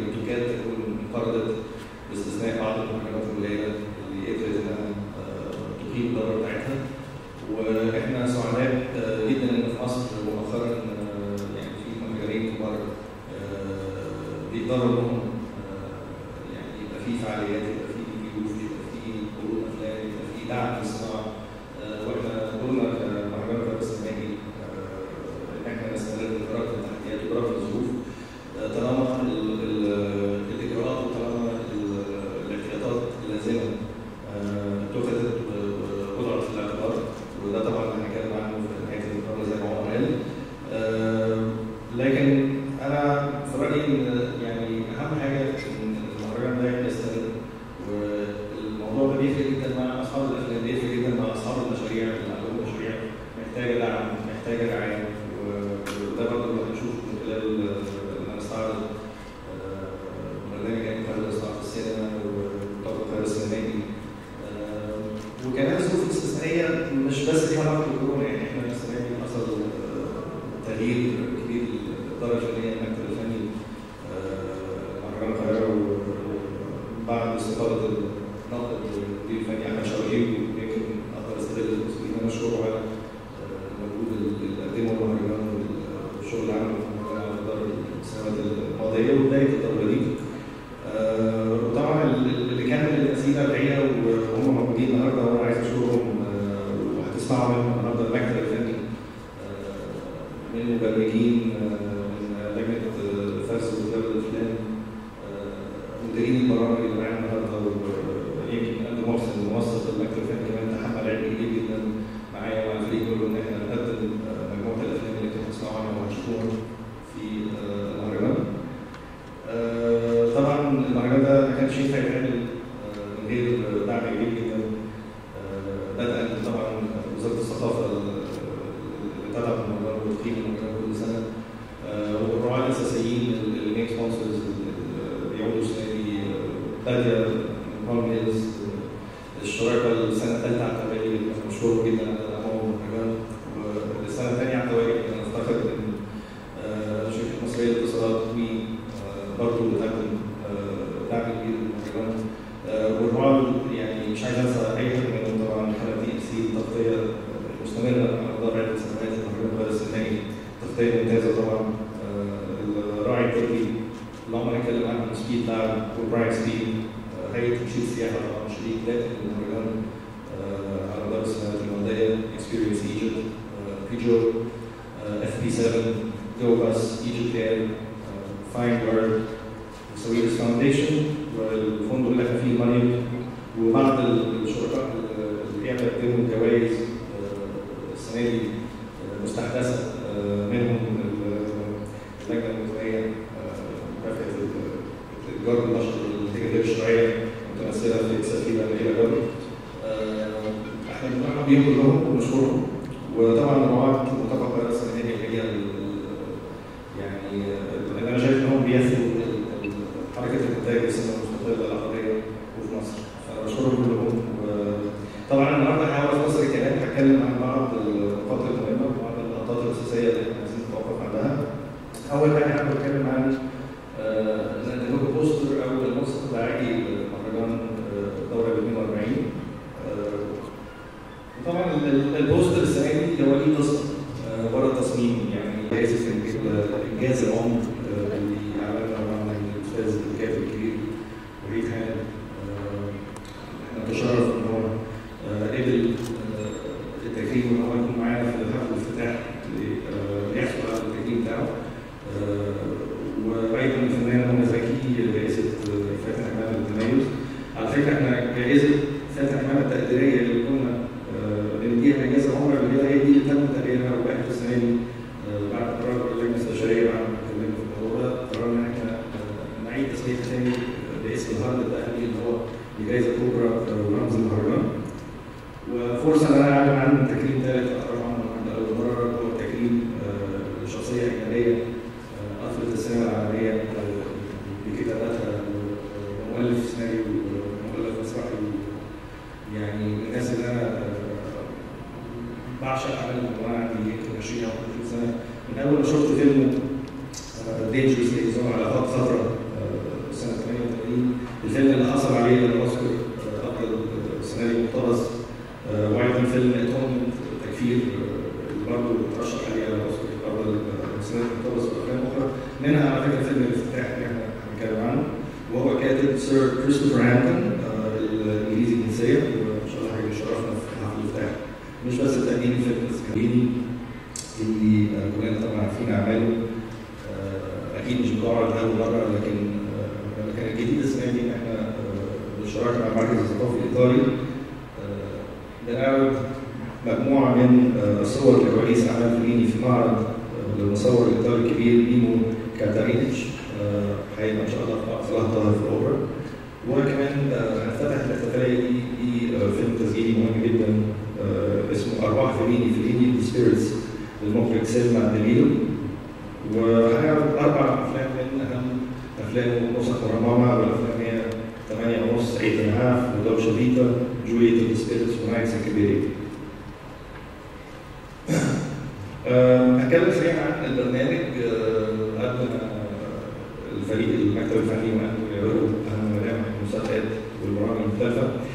تكاد تكون انقرضت باستثناء بعض المهرجانات القليله اللي قدرت انها آه، تقيم الدوره بتاعتها واحنا سعداء آه، جدا ان في مصر مؤخرا آه، يعني في مهرجانين كبار آه، بيقدروا انهم آه، يعني يبقى في فعاليات يبقى في ضيوف يبقى في عروض افلام يبقى في دعم للصناعه آه، واحنا دورنا كمهرجان الرئيس السينمائي آه، ان احنا نستمر برغم التحديات وبرغم الظروف آه، طالما ال- ال- الاجراءات وطالما ال- الاحتياطات اللازمه آه، اتخذت ووضعت في الاعتبار وده طبعا هنتكلم عنه في نهايه المقابله زي ما عمر قال آه، لكن انا في رايي ان يعني اهم حاجه ان المهرجان ده يستمر والموضوع ده بيفرق جدا مع اصحاب الافلام بيفرق جدا مع اصحاب المشاريع اللي عندهم مشاريع محتاجه دعم محتاجه رعايه وده برضه اللي هنشوفه من خلال ان نستعرض آه، برنامج يعني قاهره صناعه السينما وطاقه القاهره السينمائي آه، وكمان الظروف الاستثنائيه مش بس ليها علاقه بالكورونا يعني احنا السنه دي حصل آه، تغيير كبير للاداره الفنيه المكتب الفني آه، مهرجان القاهره وبعد استقاله الناقد المدير الفني احمد شوقي ويمكن اقدر استغل الفرصه دي ان انا اشكره على آه، المجهود اللي قدمه المهرجان والشغل اللي عمله المهرجان على مدار السنوات الماضيه وبدايه الدوره دي. آه، وطبعا ال- اللي كان من الاسئله الحقيقه وهم موجودين النهارده وانا عايز اشكرهم آه، وهتسمعوا منهم النهارده المكتب الفني آه، من مبرمجين آه، من لجنه آه، فرز وكتابه الافلام آه، مديرين البرامج اللي معانا النهارده ويمكن قد محسن موظف المكتب الفني كمان تحمل عبء كبير جدا معايا ومع الفريق كله ان احنا نقدم آه، مجموعه الافلام اللي انتم هتسمعوا عنها وهتشوفوها في آه، المهرجان. آه، طبعا المهرجان ده ما كانش ينفع يتعمل آه، من غير دعم كبير جدا آه، بدءا طبعا وزاره الثقافه اللي تدعم المهرجان وتقيم المهرجان كل سنه آه، والرعاة الاساسيين المين سبونسرز اللي بيعودوا السنه دي آه، باديه بالم هيلز آه، الشركاء السنه الثالثه على التوالي اللي مشكور جدا على دعمهم المهرجان والسنه الثانيه على التوالي انا افتخر ان آه، شركه مصريه للاتصالات وي آه، برضه بتقدم آه، دعم كبير للمهرجان آه، والرعاة يعني مش عايز انسى اي حد منهم طبعا حلقه دي سي تغطيه مستمره على مدار عده سنوات المهرجان القاهره السينمائي تغطيه ممتازه طبعا آه، الراعي التركي اللي عمر هنتكلم عنه سبيد لاب وبراين سبيد آه، هيئه تنشيط السياحه طبعا شريك دائم للمهرجان آه، على مدار السنوات الماضيه اكسبيرينس ايجيبت بيجو اف بي 7 جو باس ايجيبت اير فاين بيرد سويدس فاونديشن والفندق اللي احنا فيه ماني وبعض الشركاء اللي بيقدموا جوائز آه، السنه دي آه، مستحدثه آه، منهم اللجنه المثنيه مكافحه الجار النشر النتيجه غير الشرعيه متمثله في سفينه الى جر احنا بنرحب بيهم كلهم وبنشكرهم وطبعا رعاة ملتقى القاهره السينمائي الحقيقه ال- يعني آه، اللي انا شايف انهم بيثروا ال- ال- حركه الانتاج السينما المستقله العربيه وفي مصر فانا بشكرهم كلهم وطبعا النهارده هحاول اختصر الكلام هتكلم عن بعض النقاط المهمه وبعض اللقطات الاساسيه اللي احنا عايزين نتوقف عندها. اول حاجه حابب اتكلم عن آه، نقدم لكم بوستر او الملصق الدعائي لمهرجان آه، دوره 42 آه، وطبعا ال- البوستر السنه دي هو ليه قصه آه، ورا التصميم يعني اسف الانجاز العمر آه، اللي عملنا مع الاستاذ الكاتب الكبير وليد حامد آه، احنا نتشرف ان هو آه، قبل آه، التكريم وان هو يكون معانا في حفل الافتتاح ل- آه، ليحصل على التكريم بتاعه آه، وايضا الفنانه منى زكي جائزه آه، فاتن حمامه للتميز على فكره احنا جائزه فاتن حمامه التقديريه اللي كنا آه، بنديها لجائزه عمر اللي هي دي اللي تم تقديرها وبقت السنه دي آه، بعد قرار اللجنه الاستشاريه بعد ما اتكلمنا في الموضوع ده قررنا ان احنا آه، نعيد تسميتها تاني باسم الهارد الذهبي اللي هو لجائزه كبرى آه، ورمز المهرجان وفرصه ان انا اعلن عن تكريم ثالث اعرف عنه عند اول مره هو تكريم آه، لشخصيه اجنبيه آه، اثرت السينما العالميه آه، بكتاباتها آه، مؤلف سيناريو ومؤلف مسرحي يعني من الناس اللي انا آه، بعشق اعمالهم وانا عندي يمكن 20 او 30 سنه من اول ما شفت فيلم دينجرس ليزون على خط فتره آه، فاتت سير كريستوفر هاملتون آه، الانجليزي الجنسيه وان شاء الله حاجه شرفنا في حفل الافتتاح مش بس التأمين فيتنس كمان اللي آه، كلنا طبعا عارفين اعماله آه، اكيد مش بتعرض اول مره لكن آه، لما كان الجديد السنه دي ان احنا آه، بالشراكه مع المركز الثقافي الايطالي آه، بنعرض مجموعه من آه، صور لرئيس اعمال فليني في معرض آه، للمصور الايطالي الكبير ميمو كاتارينيتش آه، هيبقى ان شاء الله في صلاه طاهر في الاوبرا وكمان آه، هنفتتح الاحتفاليه دي بفيلم تسجيلي مهم جدا آه، اسمه ارواح فليني فليني ذا سبيريتس للمخرج سيلما ديليلو وهنعرض اربع افلام من اهم افلام نسخ مرممه والافلام هي 8 ونص 8 and a half ودوشة فيتا جوية ذا سبيريتس ونايتس كبيري هتكلم سريعا عن البرنامج آه، قبل ما الفريق المكتب الفني وأهله يعرضوا أهم ملامح المسابقات والبرامج المختلفة